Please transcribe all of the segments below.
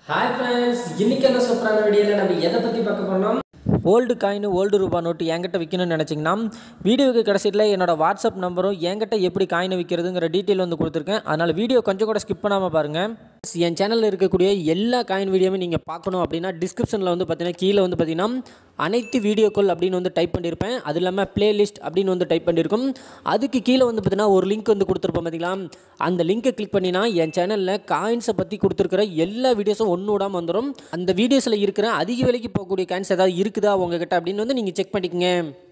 hi friends இன்னைக்கு என்ன சூப்பரான வீடியோவில் நம்ம எதை பற்றி பார்க்க போறோம் ஓல்டு காயின் ஓல்டு ரூபா நோட்டு என்கிட்ட விற்கணும்னு நினச்சிங்கன்னா வீடியோவுக்கு கடைசியில் என்னோட வாட்ஸ்அப் நம்பரும் என்கிட்ட எப்படி காயினை விற்கிறதுங்கிற டீட்டெயில் வந்து கொடுத்துருக்கேன் அதனால் வீடியோ கொஞ்சம் கூட ஸ்கிப் பண்ணாமல் பாருங்கள் என் சேனலில் இருக்கக்கூடிய எல்லா காயின் வீடியோவுமே நீங்கள் பார்க்கணும் அப்படின்னா டிஸ்கிரிப்ஷனில் வந்து பார்த்தீங்கன்னா கீழே வந்து பார்த்தீங்கன்னா அனைத்து வீடியோக்கள் அப்படின்னு வந்து டைப் பண்ணியிருப்பேன் அது இல்லாமல் பிளேலிஸ்ட் அப்படின்னு வந்து டைப் பண்ணியிருக்கும் அதுக்கு கீழே வந்து பார்த்தீங்கன்னா ஒரு லிங்க் வந்து கொடுத்துருப்போம் பார்த்தீங்களா அந்த லிங்கை கிளிக் பண்ணினா என் சேனலில் காயின்ஸை பற்றி கொடுத்துருக்கிற எல்லா வீடியோஸும் ஒன்று விடாமல் வந்துடும் அந்த வீடியோஸில் இருக்கிற அதிக விலைக்கு போகக்கூடிய காயின்ஸ் ஏதாவது இருக்குதா உங்ககிட்ட அப்படின்னு வந்து நீங்கள் செக் பண்ணிக்கங்க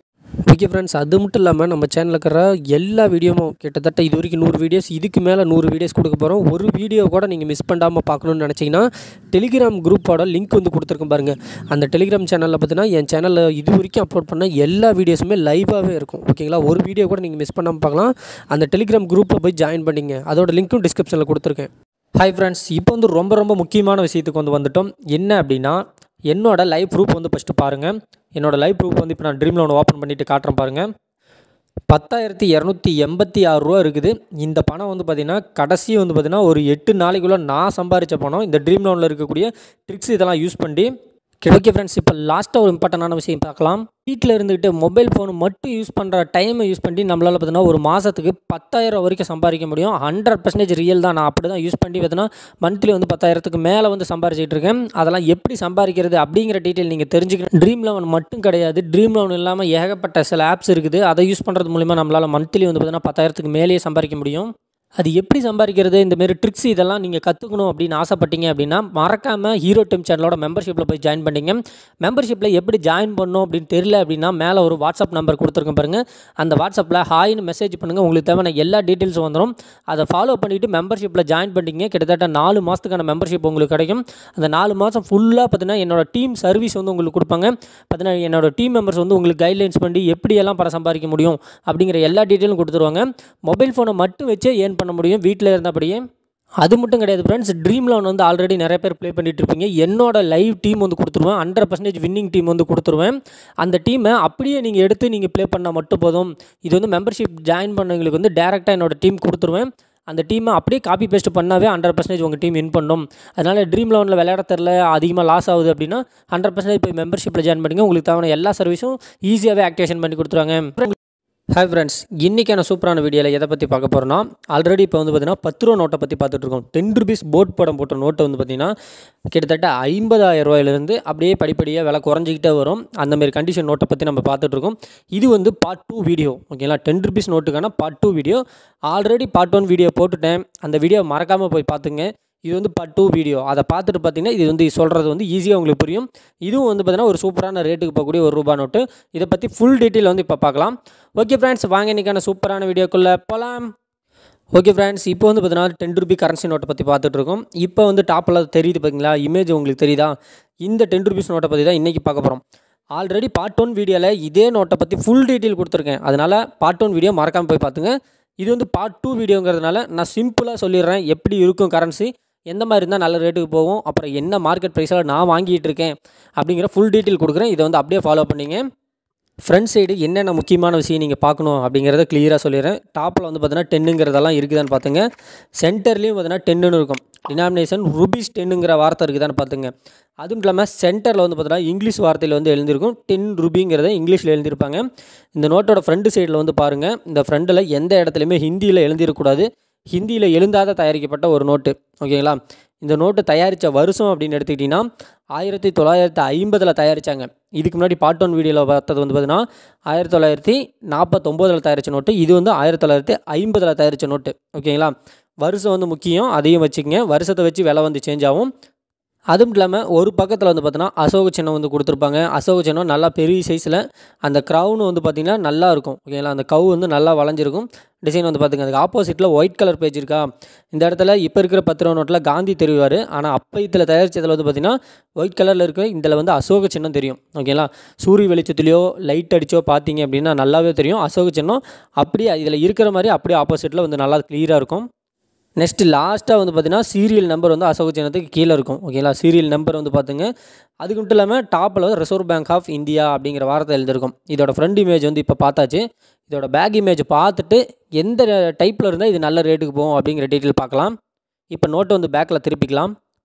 ஓகே ஃப்ரெண்ட்ஸ் அது மட்டும் இல்லாமல் நம்ம சேனலில் இருக்கிற எல்லா வீடியோவும் கிட்டத்தட்ட இது வரைக்கும் நூறு வீடியோஸ் இதுக்கு மேலே நூறு வீடியோஸ் கொடுக்க போகிறோம் ஒரு வீடியோ கூட நீங்கள் மிஸ் பண்ணாமல் பார்க்கணுன்னு நினச்சிங்கன்னா டெலிகிராம் குரூப்போட லிங்க் வந்து கொடுத்துருக்கேன் பாருங்கள் அந்த டெலிகிராம் சேனலில் பார்த்தீங்கன்னா என் சேனலில் இது வரைக்கும் அப்லோட் பண்ண எல்லா வீடியோஸுமே லைவாகவே இருக்கும் ஓகேங்களா ஒரு வீடியோ கூட நீங்கள் மிஸ் பண்ணாமல் பார்க்கலாம் அந்த டெலிகிராம் குரூப்பில் போய் ஜாயின் பண்ணிங்க அதோட லிங்க்கும் டிஸ்கிரிப்ஷனில் கொடுத்துருக்கேன் ஹாய் ஃப்ரெண்ட்ஸ் இப்போ வந்து ரொம்ப ரொம்ப முக்கியமான விஷயத்துக்கு வந்து வந்துட்டோம் என்ன அப்படின்னா என்னோட லைவ் ப்ரூஃப் வந்து ஃபஸ்ட்டு பாருங்கள் என்னோட லைவ் ப்ரூஃப் வந்து இப்போ நான் ட்ரீம் லோன் ஓப்பன் பண்ணிவிட்டு காட்டுறேன் பாருங்கள் பத்தாயிரத்தி இரநூத்தி எண்பத்தி ஆறு ரூபா இருக்குது இந்த பணம் வந்து பார்த்திங்கன்னா கடைசி வந்து பார்த்திங்கன்னா ஒரு எட்டு நாளைக்குள்ளே நான் சம்பாரித்த பணம் இந்த ட்ரீம் லோனில் இருக்கக்கூடிய ட்ரிக்ஸ் இதெல்லாம் யூஸ் பண்ணி ஓகே ஃப்ரெண்ட்ஸ் இப்போ லாஸ்ட்டாக ஒரு இம்பார்ட்டண்டான விஷயம் பார்க்கலாம் வீட்டில் இருந்துக்கிட்டு மொபைல் ஃபோன் மட்டும் யூஸ் பண்ணுற டைமை யூஸ் பண்ணி நம்மளால் பார்த்தீங்கன்னா ஒரு மாதத்துக்கு பத்தாயிரம் வரைக்கும் சம்பாதிக்க முடியும் ஹண்ட்ரட் பர்சன்டேஜ் ரியல் தான் நான் அப்படி தான் யூஸ் பண்ணி பார்த்தீங்கன்னா மந்த்லி வந்து பத்தாயிரத்துக்கு மேலே வந்து சம்பாரிச்சிட்டு இருக்கேன் அதெல்லாம் எப்படி சம்பாதிக்கிறது அப்படிங்கிற டீட்டெயில் நீங்கள் தெரிஞ்சுக்கணும் ட்ரீம் லோன் மட்டும் கிடையாது ட்ரீம் லோன் இல்லாமல் ஏகப்பட்ட சில ஆப்ஸ் இருக்குது அதை யூஸ் பண்ணுறது மூலிமா நம்மளால் மந்த்லி வந்து பார்த்தீங்கன்னா பத்தாயிரத்துக்கு மேலேயே சம்பாதிக்க முடியும் அது எப்படி சம்பாதிக்கிறது இந்தமாரி ட்ரிக்ஸ் இதெல்லாம் நீங்கள் கற்றுக்கணும் அப்படின்னு ஆசைப்பட்டீங்க அப்படின்னா மறக்காமல் ஹீரோ டீம் சேனலோட மெம்பர்ஷிப்பில் போய் ஜாயின் பண்ணிங்க மெம்பர்ஷிப்பில் எப்படி ஜாயின் பண்ணணும் அப்படின்னு தெரியல அப்படின்னா மேலே ஒரு வாட்ஸ்அப் நம்பர் கொடுத்துருக்கேன் பாருங்கள் அந்த வாட்ஸ்அப்பில் ஹாய்னு மெசேஜ் பண்ணுங்கள் உங்களுக்கு தேவையான எல்லா டீட்டெயில்ஸும் வந்துடும் அதை ஃபாலோ பண்ணிவிட்டு மெம்பர்ஷிப்பில் ஜாயின் பண்ணிட்டீங்க கிட்டத்தட்ட நாலு மாதத்துக்கான மெம்பர்ஷிப் உங்களுக்கு கிடைக்கும் அந்த நாலு மாதம் ஃபுல்லாக பார்த்தீங்கன்னா என்னோட டீம் சர்வீஸ் வந்து உங்களுக்கு கொடுப்பாங்க பார்த்தீங்கன்னா என்னோட டீம் மெம்பர்ஸ் வந்து உங்களுக்கு கைட்லைன்ஸ் பண்ணி எப்படியெல்லாம் பணம் சம்பாதிக்க முடியும் அப்படிங்கிற எல்லா டீட்டெயிலும் கொடுத்துருவாங்க மொபைல் ஃபோனை மட்டும் வச்சே ஏர்ன் பண்ண முடியும் வீட்டில் இருந்தபடியே அது மட்டும் கிடையாது ஃப்ரெண்ட்ஸ் ட்ரீம் லோன் வந்து ஆல்ரெடி நிறைய பேர் ப்ளே பண்ணிட்டு இருப்பீங்க என்னோட லைவ் டீம் வந்து கொடுத்துருவேன் ஹண்ட்ரட் பர்சன்டேஜ் வின்னிங் டீம் வந்து கொடுத்துருவேன் அந்த டீமை அப்படியே நீங்கள் எடுத்து நீங்கள் ப்ளே பண்ணால் மட்டும் போதும் இது வந்து மெம்பர்ஷிப் ஜாயின் பண்ணவங்களுக்கு வந்து டேரெக்டாக என்னோட டீம் கொடுத்துருவேன் அந்த டீமை அப்படியே காப்பி பேஸ்ட் பண்ணாவே ஹண்ட்ரட் பர்சன்டேஜ் உங்கள் டீம் வின் பண்ணும் அதனால் ட்ரீம் லோனில் விளையாட தெரில அதிகமாக லாஸ் ஆகுது அப்படின்னா ஹண்ட்ரட் பர்சன்டேஜ் போய் மெம்பர்ஷிப்பில் ஜாயின் பண்ணிங்க உங்களுக்கு தேவையான எல்லா சர்வீஸும் ஈஸியாகவே ஆக்டிவேஷன் பண்ணி கொடுத்துருவாங்க ஹாய் ஃப்ரெண்ட்ஸ் இன்றைக்கான சூப்பரான வீடியோவில் எதை பற்றி பார்க்க போகிறோன்னா ஆல்ரெடி இப்போ வந்து பார்த்தீங்கன்னா பத்து ரூபா நோட்டை பற்றி பார்த்துட்டு இருக்கோம் டென் ருபீஸ் போட் படம் போட்ட நோட்டை வந்து பார்த்திங்கன்னா கிட்டத்தட்ட ஐம்பதாயிரம் ரூபாயிலிருந்து அப்படியே படிப்படியாக விலை குறைஞ்சிக்கிட்டே வரும் அந்தமாரி கண்டிஷன் நோட்டை பற்றி நம்ம பார்த்துட்ருக்கோம் இது வந்து பார்ட் டூ வீடியோ ஓகேங்களா டென் ருபீஸ் நோட்டுக்கான part two video already part one video போட்டுட்டேன் அந்த வீடியோ மறக்காமல் போய் பார்த்துங்க இது வந்து பார்ட் டூ வீடியோ அதை பார்த்துட்டு பார்த்தீங்கன்னா இது வந்து சொல்கிறது வந்து ஈஸியாக உங்களுக்கு புரியும் இதுவும் வந்து பார்த்தீங்கன்னா ஒரு சூப்பரான ரேட்டுக்கு போகக்கூடிய ஒரு ரூபா நோட்டு இதை பற்றி ஃபுல் டீட்டெயில் வந்து இப்போ பார்க்கலாம் ஓகே ஃப்ரெண்ட்ஸ் வாங்க இன்றைக்கான சூப்பரான வீடியோக்குள்ளே போகலாம் ஓகே ஃப்ரெண்ட்ஸ் இப்போ வந்து பார்த்தீங்கன்னா டென் ருபி கரன்சி நோட்டை பற்றி பார்த்துட்டு இருக்கோம் இப்போ வந்து டாப்பில் தெரியுது பார்த்தீங்களா இமேஜ் உங்களுக்கு தெரியுதா இந்த டென் ருபீஸ் நோட்டை பற்றி தான் இன்றைக்கி பார்க்க போகிறோம் ஆல்ரெடி பார்ட் ஒன் வீடியோவில் இதே நோட்டை பற்றி ஃபுல் டீட்டெயில் கொடுத்துருக்கேன் அதனால் பார்ட் ஒன் வீடியோ மறக்காமல் போய் பார்த்துங்க இது வந்து பார்ட் டூ வீடியோங்கிறதுனால நான் சிம்பிளாக சொல்லிடுறேன் எப்படி இருக்கும் கரன்சி எந்த மாதிரி இருந்தால் நல்ல ரேட்டுக்கு போகும் அப்புறம் என்ன மார்க்கெட் ப்ரைஸில் நான் வாங்கிட்டு இருக்கேன் அப்படிங்கிற ஃபுல் டீட்டெயில் கொடுக்குறேன் இதை வந்து அப்படியே ஃபாலோ பண்ணிங்க ஃப்ரண்ட் சைடு என்னென்ன முக்கியமான விஷயம் நீங்கள் பார்க்கணும் அப்படிங்கிறத கிளியராக சொல்லிடுறேன் டாப்பில் வந்து பார்த்தீங்கன்னா டென்னுங்கிறதெல்லாம் இருக்குதான்னு பார்த்துங்க சென்டர்லேயும் பார்த்தீங்கன்னா டென்னுன்னு இருக்கும் டினாமினேஷன் ருபீஸ் டென்னுங்கிற வார்த்தை இருக்குதான்னு பார்த்துங்க அதுவும் இல்லாமல் சென்டரில் வந்து பார்த்தீங்கன்னா இங்கிலீஷ் வார்த்தையில் வந்து எழுந்திருக்கும் டென் ருபிங்கிறத இங்கிலீஷில் எழுதியிருப்பாங்க இந்த நோட்டோட ஃப்ரண்ட் சைடில் வந்து பாருங்கள் இந்த ஃப்ரண்டில் எந்த இடத்துலையுமே ஹிந்தியில் எழுந்திருக்கக்கூடாது ஹிந்தியில் எழுந்தாத தயாரிக்கப்பட்ட ஒரு நோட்டு ஓகேங்களா இந்த நோட்டு தயாரித்த வருஷம் அப்படின்னு எடுத்துக்கிட்டிங்கன்னா ஆயிரத்தி தொள்ளாயிரத்தி ஐம்பதில் தயாரித்தாங்க இதுக்கு முன்னாடி பார்ட் ஒன் வீடியோவில் பார்த்தது வந்து பார்த்தீங்கன்னா ஆயிரத்தி தொள்ளாயிரத்தி நாற்பத்தொம்போதில் தயாரித்த நோட்டு இது வந்து ஆயிரத்தி தொள்ளாயிரத்தி ஐம்பதில் தயாரித்த நோட்டு ஓகேங்களா வருஷம் வந்து முக்கியம் அதையும் வச்சுக்கங்க வருஷத்தை வச்சு விலை வந்து சேஞ்ச் ஆகும் அதுவும் இல்லாமல் ஒரு பக்கத்தில் வந்து பார்த்தீங்கன்னா அசோக சின்னம் வந்து கொடுத்துருப்பாங்க அசோக சின்னம் நல்லா பெரிய சைஸில் அந்த க்ரௌன் வந்து பார்த்திங்கன்னா நல்லா இருக்கும் ஓகேங்களா அந்த கவு வந்து நல்லா வளைஞ்சிருக்கும் டிசைன் வந்து பார்த்துங்க அதுக்கு ஆப்போசிட்டில் ஒயிட் கலர் பேஜ் இருக்கா இந்த இடத்துல இப்போ இருக்கிற பத்து ரூபா நோட்டில் காந்தி தெரிவார் ஆனால் அப்போ இதில் தயாரித்ததில் வந்து பார்த்திங்கன்னா ஒயிட் கலரில் இருக்க இதில் வந்து அசோக சின்னம் தெரியும் ஓகேங்களா சூரிய வெளிச்சத்துலையோ லைட் அடிச்சோ பார்த்தீங்க அப்படின்னா நல்லாவே தெரியும் அசோக சின்னம் அப்படியே இதில் இருக்கிற மாதிரி அப்படியே ஆப்போசிட்டில் வந்து நல்லா க்ளியராக இருக்கும் நெக்ஸ்ட் லாஸ்ட்டாக வந்து பார்த்தீங்கன்னா சீரியல் நம்பர் வந்து அசோக சின்னத்துக்கு கீழே இருக்கும் ஓகேங்களா சீரியல் நம்பர் வந்து பார்த்துங்க அதுக்கு மட்டும் இல்லாமல் டாப்பில் வந்து ரிசர்வ் பேங்க் ஆஃப் இந்தியா அப்படிங்கிற வார்த்தை எழுதிருக்கும் இதோட ஃப்ரண்ட் இமேஜ் வந்து இப்போ பார்த்தாச்சு இதோட பேக் இமேஜ் பார்த்துட்டு எந்த டைப்பில் இருந்தால் இது நல்ல ரேட்டுக்கு போகும் அப்படிங்கிற டீட்டெயில் பார்க்கலாம் இப்போ நோட்டை வந்து பேக்கில் திருப்பிக்கலாம்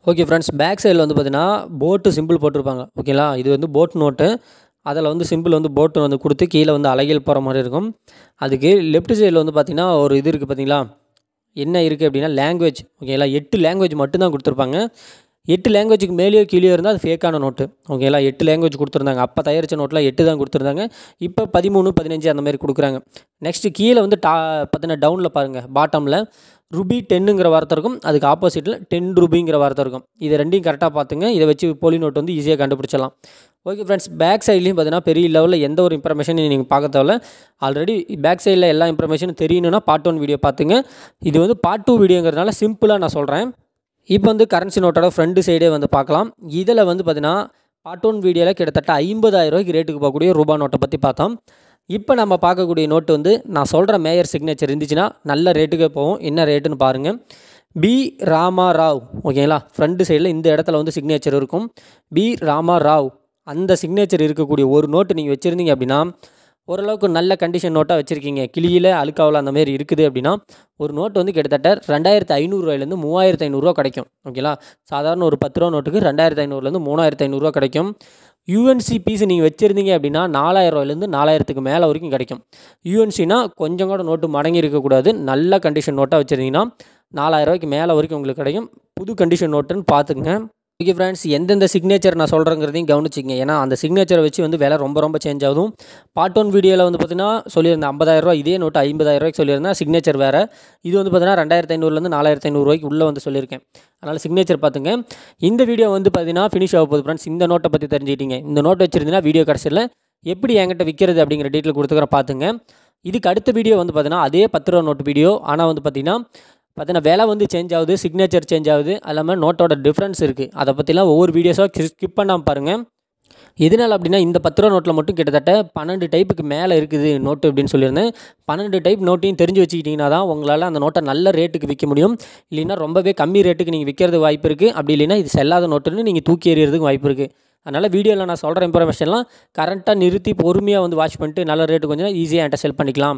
ஓகே ஃப்ரெண்ட்ஸ் பேக் சைடில் வந்து பார்த்தீங்கன்னா போட்டு சிம்பிள் போட்டிருப்பாங்க ஓகேங்களா இது வந்து போட் நோட்டு அதில் வந்து சிம்பிள் வந்து போட்டு வந்து கொடுத்து கீழே வந்து அலைகள் போகிற மாதிரி இருக்கும் அதுக்கு லெஃப்ட் சைடில் வந்து பார்த்திங்கன்னா ஒரு இது இருக்குது பார்த்தீங்களா என்ன இருக்குது அப்படின்னா லாங்குவேஜ் ஓகேங்களா எட்டு லாங்குவேஜ் மட்டும்தான் கொடுத்துருப்பாங்க எட்டு லாங்குவேஜுக்கு மேலேயோ கீழே இருந்தால் அது ஃபேக்கான நோட்டு ஓகேங்களா எட்டு லாங்குவேஜ் கொடுத்துருந்தாங்க அப்போ தயாரித்த நோட்டில் எட்டு தான் கொடுத்துருந்தாங்க இப்போ பதிமூணு பதினஞ்சு அந்த மாதிரி கொடுக்குறாங்க நெக்ஸ்ட்டு கீழே வந்து டா பார்த்தீங்கன்னா டவுனில் பாருங்கள் பாட்டமில் ருபி டென்னுங்கிற வார்த்தை இருக்கும் அதுக்கு ஆப்போசிட்டில் டென் ருபிங்கிற வார்த்தை இருக்கும் இதை ரெண்டையும் கரெக்டாக பார்த்துங்க இதை வச்சு போலி நோட் வந்து ஈஸியாக கண்டுபிடிச்சிடலாம் ஓகே ஃப்ரெண்ட்ஸ் பேக் சைட்லேயும் பார்த்தீங்கன்னா பெரிய லெவலில் எந்த ஒரு இன்ஃபர்மேஷனும் நீங்கள் பார்க்க தேவையில்ல ஆல்ரெடி பேக் சைடில் எல்லா இன்ஃபர்மேஷனும் தெரியணும்னா பார்ட் ஒன் வீடியோ பார்த்துங்க இது வந்து பார்ட் டூ வீடியோங்கிறதுனால சிம்பிளாக நான் சொல்கிறேன் இப்போ வந்து கரன்சி நோட்டோட ஃப்ரண்ட் சைடே வந்து பார்க்கலாம் இதில் வந்து பார்த்தீங்கன்னா பார்ட் ஒன் வீடியோவில் கிட்டத்தட்ட ஐம்பதாயிரம் ரூபாய்க்கு ரேட்டுக்கு போகக்கூடிய ரூபா நோட்டை பற்றி பார்த்தோம் இப்போ நம்ம பார்க்கக்கூடிய நோட்டு வந்து நான் சொல்கிற மேயர் சிக்னேச்சர் இருந்துச்சுன்னா நல்ல ரேட்டுக்கு போகும் என்ன ரேட்டுன்னு பாருங்கள் பி ராமா ராவ் ஓகேங்களா ஃப்ரண்ட் சைடில் இந்த இடத்துல வந்து சிக்னேச்சர் இருக்கும் பி ராமா ராவ் அந்த சிக்னேச்சர் இருக்கக்கூடிய ஒரு நோட்டு நீங்கள் வச்சுருந்தீங்க அப்படின்னா ஓரளவுக்கு நல்ல கண்டிஷன் நோட்டாக வச்சுருக்கீங்க கிளியில் அழுக்காவில் அந்த மாதிரி இருக்குது அப்படின்னா ஒரு நோட்டு வந்து கிட்டத்தட்ட ரெண்டாயிரத்து ஐநூறுரூவாயிலேருந்து மூவாயிரத்து ஐநூறுரூவா கிடைக்கும் ஓகேங்களா சாதாரண ஒரு பத்து ரூபா நோட்டுக்கு ரெண்டாயிரத்து ஐநூறுலேருந்து மூணாயிரத்து ஐநூறுரூவா கிடைக்கும் யூஎன்சி பீஸ் நீங்கள் வச்சுருந்தீங்க அப்படின்னா நாலாயிரரூவாயிலேருந்து நாலாயிரத்துக்கு மேலே வரைக்கும் கிடைக்கும் யூஎன்சினா கொஞ்சம் கூட நோட்டு மடங்கி இருக்கக்கூடாது நல்ல கண்டிஷன் நோட்டாக வச்சுருந்தீங்கன்னா நாலாயிரரூவாய்க்கு மேலே வரைக்கும் உங்களுக்கு கிடைக்கும் புது கண்டிஷன் நோட்டுன்னு பார்த்துக்குங்க ஓகே ஃப்ரெண்ட்ஸ் எந்தெந்த சிக்னேச்சர் நான் சொல்கிறேங்கிறதையும் கவனிச்சிங்க ஏன்னா அந்த சிக்னேச்சரை வச்சு வந்து விலை ரொம்ப ரொம்ப சேஞ்ச் ஆகும் பார்ட் ஒன் வீடியோவில் வந்து பார்த்தீங்கன்னா சொல்லியிருந்தேன் ஐம்பதாயிரரூவா இதே நோட்டு ஐம்பதாயிரரூவாய்க்கு சொல்லியிருந்தேன் சிக்னேச்சர் வேறு இது வந்து பார்த்தீங்கன்னா ரெண்டாயிரத்து ஐநூறுலேருந்து நாலாயிரத்து ஐநூறுரூவாய்க்கு உள்ளே வந்து சொல்லியிருக்கேன் அதனால் சிக்னேச்சர் பார்த்துங்க இந்த வீடியோ வந்து பார்த்தீங்கன்னா ஃபினிஷ் ஆக போகுது ஃப்ரெண்ட்ஸ் இந்த நோட்டை பற்றி தெரிஞ்சுக்கிட்டீங்க இந்த நோட் வச்சிருந்தீங்கன்னா வீடியோ கடைசியில் எப்படி என்கிட்ட விற்கிறது அப்படிங்கிற டீட்டெயில் கொடுத்துக்கிறேன் பார்த்துங்க இதுக்கு அடுத்த வீடியோ வந்து பார்த்தீங்கன்னா அதே பத்து ரூபா நோட்டு வீடியோ ஆனால் வந்து பார்த்தீங்கன்னா பார்த்தீங்கன்னா விலை வந்து சேஞ்ச் ஆகுது சிக்னேச்சர் சேஞ்ச் ஆகுது அது இல்லாமல் நோட்டோட டிஃப்ரென்ஸ் இருக்குது அதை பற்றிலாம் ஒவ்வொரு வீடியோஸாக ஸ்கிப் பண்ணாமல் பாருங்கள் எதனால் அப்படின்னா இந்த பத்து ரூபா நோட்டில் மட்டும் கிட்டத்தட்ட பன்னெண்டு டைப்புக்கு மேலே இருக்குது நோட்டு அப்படின்னு சொல்லியிருந்தேன் பன்னெண்டு டைப் நோட்டையும் தெரிஞ்சு வச்சுக்கிட்டிங்கன்னா தான் உங்களால் அந்த நோட்டை நல்ல ரேட்டுக்கு விற்க முடியும் இல்லைன்னா ரொம்பவே கம்மி ரேட்டுக்கு நீங்கள் விற்கிறது வாய்ப்பு இருக்குது அப்படி இல்லைன்னா இது செல்லாத நோட்டுன்னு நீங்கள் தூக்கி எறிகிறதுக்கு வாய்ப்பு இருக்குது அதனால் வீடியோவில் நான் சொல்கிற இன்ஃபர்மேஷன்லாம் கரெக்டாக நிறுத்தி பொறுமையாக வந்து வாட்ச் பண்ணிட்டு நல்ல ரேட்டு கொஞ்சம் ஈஸியாக என்கிட்ட செல் பண்ணிக்கலாம்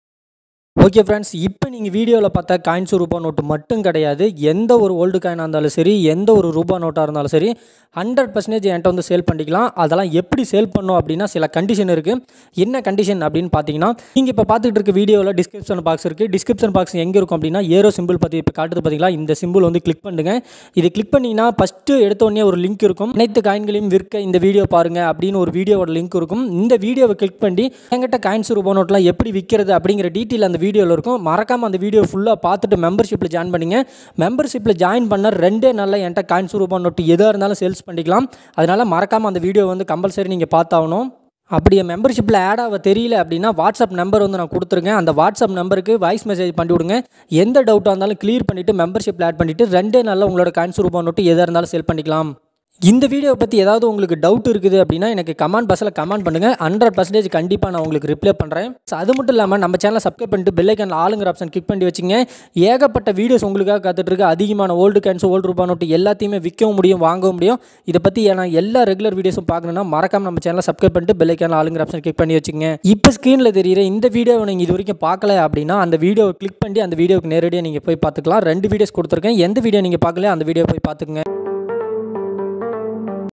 ஓகே ஃப்ரெண்ட்ஸ் இப்போ நீங்கள் வீடியோவில் பார்த்தா காயின்ஸ் ரூபா நோட்டு மட்டும் கிடையாது எந்த ஒரு ஓல்டு காயினாக இருந்தாலும் சரி எந்த ஒரு ரூபா நோட்டாக இருந்தாலும் சரி ஹண்ட்ரட் பர்சன்டேஜ் என்கிட்ட வந்து சேல் பண்ணிக்கலாம் அதெல்லாம் எப்படி சேல் பண்ணோம் அப்படின்னா சில கண்டிஷன் இருக்குது என்ன கண்டிஷன் அப்படின்னு பார்த்தீங்கன்னா நீங்கள் இப்போ பார்த்துட்டு இருக்க வீடியோவில் டிஸ்கிரிப்ஷன் பாக்ஸ் இருக்குது டிஸ்கிரிப்ஷன் பாக்ஸ் எங்கே இருக்கும் அப்படின்னா ஏரோ சிம்பிள் பற்றி இப்போ காட்டுது பார்த்தீங்களா இந்த சிம்பிள் வந்து கிளிக் பண்ணுங்க இது கிளிக் பண்ணிங்கன்னா ஃபஸ்ட்டு எடுத்தோடனே ஒரு லிங்க் இருக்கும் அனைத்து காயின்களையும் விற்க இந்த வீடியோ பாருங்கள் அப்படின்னு ஒரு வீடியோவோட லிங்க் இருக்கும் இந்த வீடியோவை கிளிக் பண்ணி என்கிட்ட காயின்ஸ் ரூபா நோட்லாம் எப்படி விற்கிறது அப்படிங்கிற டீட்டெயில் அந்த வீடியோவில் இருக்கும் மறக்காமல் அந்த வீடியோ ஃபுல்லாக பார்த்துட்டு மெம்பர்ஷிப்பில் ஜாயின் பண்ணிங்க மெம்பர்ஷிப்பில் ஜாயின் பண்ண ரெண்டே நாளில் என்கிட்ட காயின்ஸ் ரூபா நோட்டு எதாக இருந்தாலும் சேல்ஸ் பண்ணிக்கலாம் அதனால் மறக்காமல் அந்த வீடியோ வந்து கம்பல்சரி நீங்கள் பார்த்தாகணும் அப்படி என் மெம்பர்ஷிப்பில் ஆட் ஆக தெரியல அப்படின்னா வாட்ஸ்அப் நம்பர் வந்து நான் கொடுத்துருக்கேன் அந்த வாட்ஸ்அப் நம்பருக்கு வாய்ஸ் மெசேஜ் பண்ணி விடுங்க எந்த டவுட்டாக இருந்தாலும் கிளியர் பண்ணிவிட்டு மெம்பர்ஷிப்பில் ஆட் பண்ணிவிட்டு ரெண்டே நாளில் உங்களோட காயின்ஸ் ரூபா நோட்டு எதாக இருந்தாலும் சேல் பண்ணிக்கலாம் இந்த வீடியோவை பற்றி ஏதாவது உங்களுக்கு டவுட் இருக்குது அப்படின்னா எனக்கு கமெண்ட் பாக்ஸில் கமெண்ட் பண்ணுங்கள் ஹண்ட்ரட் பர்சன்டேஜ் கண்டிப்பாக நான் உங்களுக்கு ரிப்ளை பண்ணுறேன் ஸோ அது மட்டும் இல்லாமல் நம்ம சேனலை சப்ஸ்கிரைப் பண்ணிட்டு பெல்லைக்கான ஆளுங்கிற ஆப்ஷன் கிளிக் பண்ணி வச்சுங்க ஏகப்பட்ட வீடியோஸ் உங்களுக்காக காத்துட்டு இருக்கு அதிகமான ஓல்டு கேன்ஸ் ஓல்டு ரூபா நோட்டு எல்லாத்தையுமே விற்கவும் முடியும் வாங்கவும் முடியும் இதை பற்றி நான் எல்லா ரெகுலர் வீடியோஸும் பார்க்கணுன்னா மறக்காம நம்ம சேனலை சப்ஸ்கிரைப் பண்ணிட்டு பெல்லைக்கான ஆளுங்கிற ஆப்ஷன் கிளிக் பண்ணி வச்சுங்க இப்போ ஸ்க்ரீனில் தெரியுற இந்த வீடியோவை நீங்கள் இது வரைக்கும் பார்க்கல அப்படின்னா அந்த வீடியோவை கிளிக் பண்ணி அந்த வீடியோக்கு நேரடியாக நீங்கள் போய் பார்த்துக்கலாம் ரெண்டு வீடியோஸ் கொடுத்துருக்கேன் எந்த வீடியோ நீங்கள் பார்க்கல அந்த வீடியோ போய் பார்த்துக்குங்க